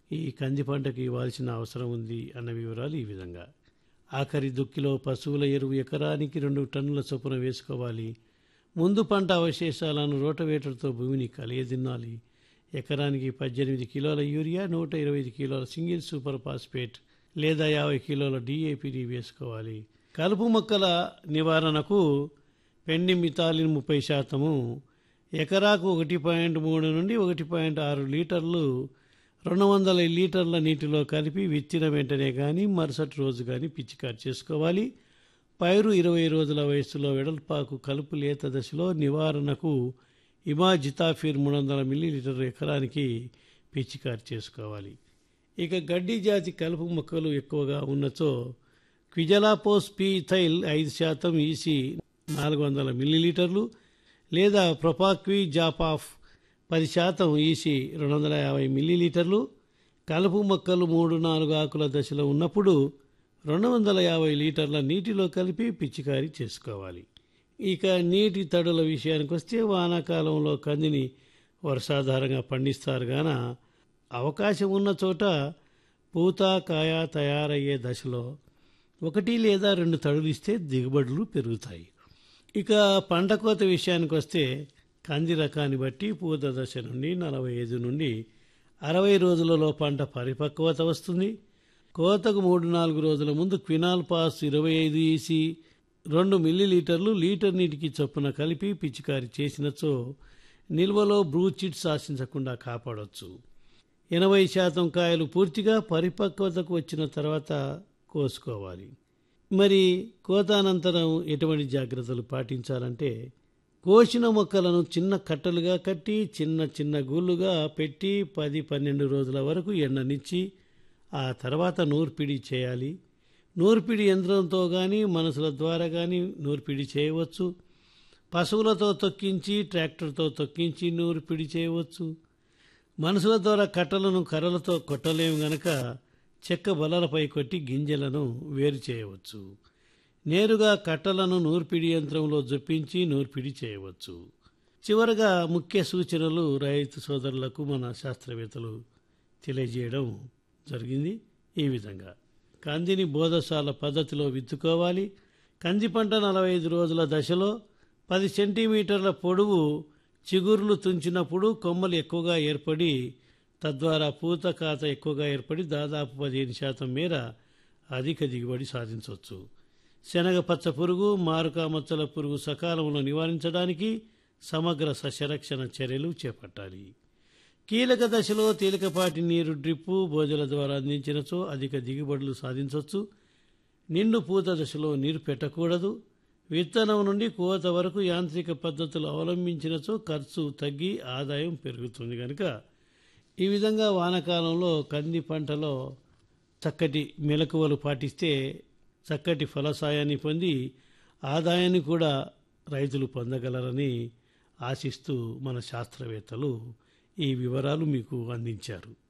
ఈ కంది పంటకు ఇవ్వాల్సిన అవసరం ఉంది అన్న వివరాలు ఈ విధంగా ఆఖరి దుక్కిలో పశువుల ఎరువు ఎకరానికి రెండు టన్నుల చొప్పున వేసుకోవాలి ముందు పంట అవశేషాలను రోటవేటర్తో భూమిని కలియదిన్నాలి ఎకరానికి పద్దెనిమిది కిలోల యూరియా నూట ఇరవై ఐదు కిలోల సింగిల్ సూపర్ ఫాస్ఫేట్ లేదా యాభై కిలోల డిఏపిని వేసుకోవాలి కలుపు మొక్కల నివారణకు పెండి మితాలిన్ ముప్పై శాతము ఎకరాకు ఒకటి పాయింట్ మూడు నుండి ఒకటి పాయింట్ ఆరు లీటర్లు రెండు వందల లీటర్ల నీటిలో కలిపి విత్తిన వెంటనే కానీ మరుసటి రోజు కానీ పిచికారి చేసుకోవాలి పైరు ఇరవై రోజుల వయస్సులో వెడల్పాకు కలుపు లేత దశలో నివారణకు ఇమాజితాఫిర్ మూడు వందల మిల్లీలీటర్ ఎకరానికి పిచికారి చేసుకోవాలి ఇక గడ్డి జాతి కలుపు మొక్కలు ఎక్కువగా ఉన్నచో క్విజలాపోస్ పీథైల్ ఐదు శాతం ఈసి నాలుగు వందల మిల్లీలీటర్లు లేదా ప్రొపాక్వి జాపాఫ్ పది శాతం ఈసి రెండు వందల యాభై మిల్లీలీటర్లు కలుపు మొక్కలు మూడు నాలుగు ఆకుల దశలో ఉన్నప్పుడు రెండు వందల యాభై లీటర్ల నీటిలో కలిపి పిచికారీ చేసుకోవాలి ఇక నీటి తడుల విషయానికి వస్తే వానాకాలంలో కందిని వర్షాధారంగా పండిస్తారు గాన అవకాశం ఉన్న చోట పూత కాయ తయారయ్యే దశలో ఒకటి లేదా రెండు తడులు ఇస్తే దిగుబడులు పెరుగుతాయి ఇక పంట కోత విషయానికి వస్తే కంది రకాన్ని బట్టి పూత దశ నుండి నలభై ఐదు నుండి అరవై రోజులలో పంట పరిపక్వత వస్తుంది కోతకు మూడు నాలుగు రోజుల ముందు క్వినాల్ పాస్ ఇరవై ఐదు ఈసి రెండు మిల్లీలీటర్లు లీటర్ నీటికి చొప్పున కలిపి పిచికారి చేసినచో నిల్వలో బ్రూచిట్స్ ఆశించకుండా కాపాడవచ్చు ఎనభై శాతం కాయలు పూర్తిగా పరిపక్వతకు వచ్చిన తర్వాత కోసుకోవాలి మరి కోత అనంతరం ఎటువంటి జాగ్రత్తలు పాటించాలంటే కోసిన మొక్కలను చిన్న కట్టలుగా కట్టి చిన్న చిన్న గూళ్ళుగా పెట్టి పది పన్నెండు రోజుల వరకు ఎండనిచ్చి ఆ తర్వాత నూర్పిడి చేయాలి నూర్పిడి యంత్రంతో కానీ మనసుల ద్వారా కానీ నూర్పిడి చేయవచ్చు పశువులతో తొక్కించి ట్రాక్టర్తో తొక్కించి నూర్పిడి చేయవచ్చు మనుషుల ద్వారా కట్టలను కర్రలతో కొట్టలేము గనక చెక్క బలలపై కొట్టి గింజలను వేరు చేయవచ్చు నేరుగా కట్టలను నూర్పిడి యంత్రంలో జొప్పించి నూర్పిడి చేయవచ్చు చివరగా ముఖ్య సూచనలు రైతు సోదరులకు మన శాస్త్రవేత్తలు తెలియజేయడం జరిగింది ఈ విధంగా కందిని బోధశాల పద్ధతిలో విత్తుకోవాలి కంది పంట నలభై ఐదు రోజుల దశలో పది సెంటీమీటర్ల పొడవు చిగుర్లు తుంచినప్పుడు కొమ్మలు ఎక్కువగా ఏర్పడి తద్వారా పూత కాత ఎక్కువగా ఏర్పడి దాదాపు పదిహేను శాతం మేర అధిక దిగుబడి సాధించవచ్చు శనగ పచ్చ పురుగు మారుక మచ్చల పురుగు సకాలంలో నివారించడానికి సమగ్ర సస్యరక్షణ చర్యలు చేపట్టాలి కీలక దశలో తేలికపాటి నీరు డ్రిప్పు భోజల ద్వారా అందించినచో అధిక దిగుబడులు సాధించవచ్చు నిండు పూత దశలో నీరు పెట్టకూడదు విత్తనం నుండి కోత వరకు యాంత్రిక పద్ధతులు అవలంబించినచో ఖర్చు తగ్గి ఆదాయం పెరుగుతుంది కనుక ఈ విధంగా వానాకాలంలో కంది పంటలో చక్కటి మెలకువలు పాటిస్తే చక్కటి ఫలసాయాన్ని పొంది ఆదాయాన్ని కూడా రైతులు పొందగలరని ఆశిస్తూ మన శాస్త్రవేత్తలు ఈ వివరాలు మీకు అందించారు